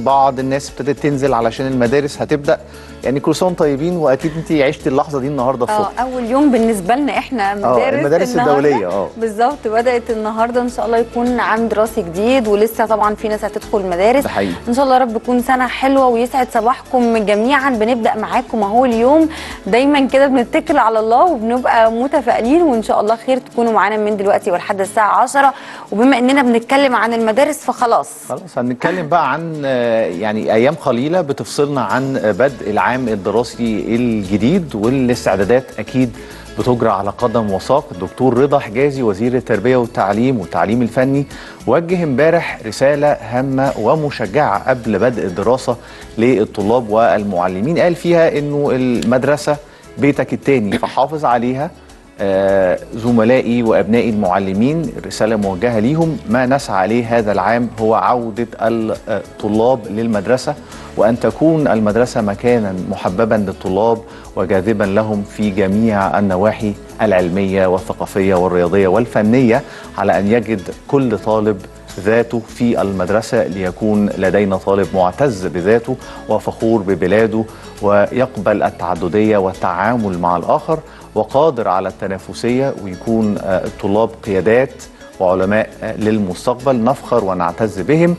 بعض الناس ابتدت تنزل علشان المدارس هتبدا يعني كل سنه وانتم طيبين واكيد انت عشتي اللحظه دي النهارده اه الصبح اول يوم بالنسبه لنا احنا مدارس المدارس النهاردة. الدولية، اه. بالظبط بدات النهارده ان شاء الله يكون عام دراسي جديد ولسه طبعا في ناس هتدخل المدارس ده حقيقي. ان شاء الله يا رب تكون سنه حلوه ويسعد صباحكم جميعا بنبدا معاكم اهو اليوم دايما كده بنتكل على الله وبنبقى متفائلين وان شاء الله خير تكونوا معانا من دلوقتي ولحد الساعه 10 وبما اننا بنتكلم عن المدارس فخلاص خلاص هنتكلم بقى عن آه، يعني ايام قليله بتفصلنا عن آه، بدء العام الدراسي الجديد والاستعدادات اكيد بتجرى على قدم وساق الدكتور رضا حجازي وزير التربيه والتعليم والتعليم الفني وجه امبارح رساله هامه ومشجعه قبل بدء الدراسه للطلاب والمعلمين قال فيها انه المدرسه بيتك التاني فحافظ عليها آه، زملائي وابنائي المعلمين الرساله موجهه ليهم ما نسعى عليه هذا العام هو عوده الطلاب للمدرسه وان تكون المدرسه مكانا محببا للطلاب وجاذبا لهم في جميع النواحي العلميه والثقافيه والرياضيه والفنيه على ان يجد كل طالب ذاته في المدرسة ليكون لدينا طالب معتز بذاته وفخور ببلاده ويقبل التعددية والتعامل مع الآخر وقادر على التنافسية ويكون آه، الطلاب قيادات وعلماء آه، للمستقبل نفخر ونعتز بهم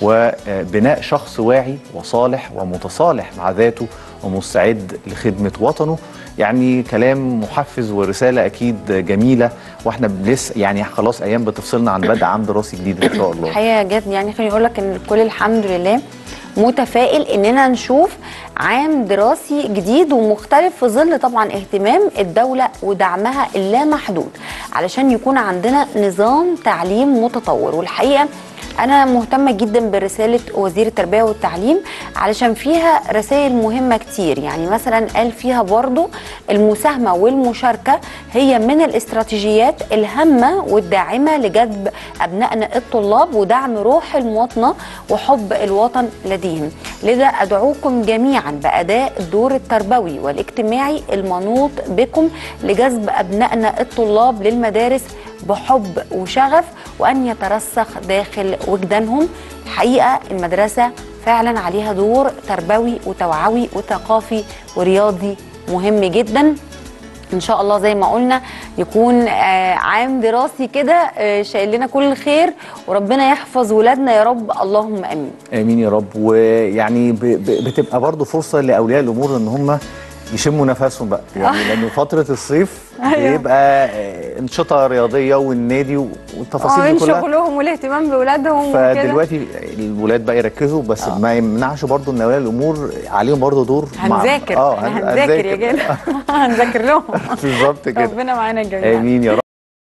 وبناء شخص واعي وصالح ومتصالح مع ذاته ومستعد لخدمة وطنه يعني كلام محفز ورسالة أكيد جميلة واحنا لسه يعني خلاص أيام بتفصلنا عن بدء عام دراسي جديد إن شاء الله الحقيقه جد يعني خليني اقول لك ان الكل الحمد لله متفائل اننا نشوف عام دراسي جديد ومختلف في ظل طبعا اهتمام الدوله ودعمها اللامحدود علشان يكون عندنا نظام تعليم متطور والحقيقه انا مهتمه جدا برساله وزير التربيه والتعليم علشان فيها رسائل مهمه كتير يعني مثلا قال فيها برضو المساهمه والمشاركه هي من الاستراتيجيات الهامه والداعمه لجذب ابنائنا الطلاب ودعم روح المواطنه وحب الوطن لديهم لذا ادعوكم جميعا باداء الدور التربوي والاجتماعي المنوط بكم لجذب ابنائنا الطلاب للمدارس بحب وشغف وان يترسخ داخل وجدانهم الحقيقه المدرسه فعلا عليها دور تربوي وتوعوي وثقافي ورياضي مهم جدا ان شاء الله زي ما قلنا يكون آه، عام دراسي كده آه، شايل لنا كل الخير وربنا يحفظ ولادنا يا رب اللهم امين امين يا رب ويعني ب- ب- بتبقى برضو فرصه لاولياء الامور ان هم يشموا نفسهم بقى يعني لان فتره الصيف أيوة. بيبقى آه، انشطه رياضيه والنادي والتفاصيل اه دي كلها شغلهم والاهتمام باولادهم وكده فدلوقتي الولاد بقى يركزوا بس ما يمنعش برضو ان اولياء الامور عليهم برضو دور مع- هنذاكر اه احنا هن- هنذاكر يا جدع هنذاكر لهم بالظبط كده ربنا معانا جميعا امين يا رب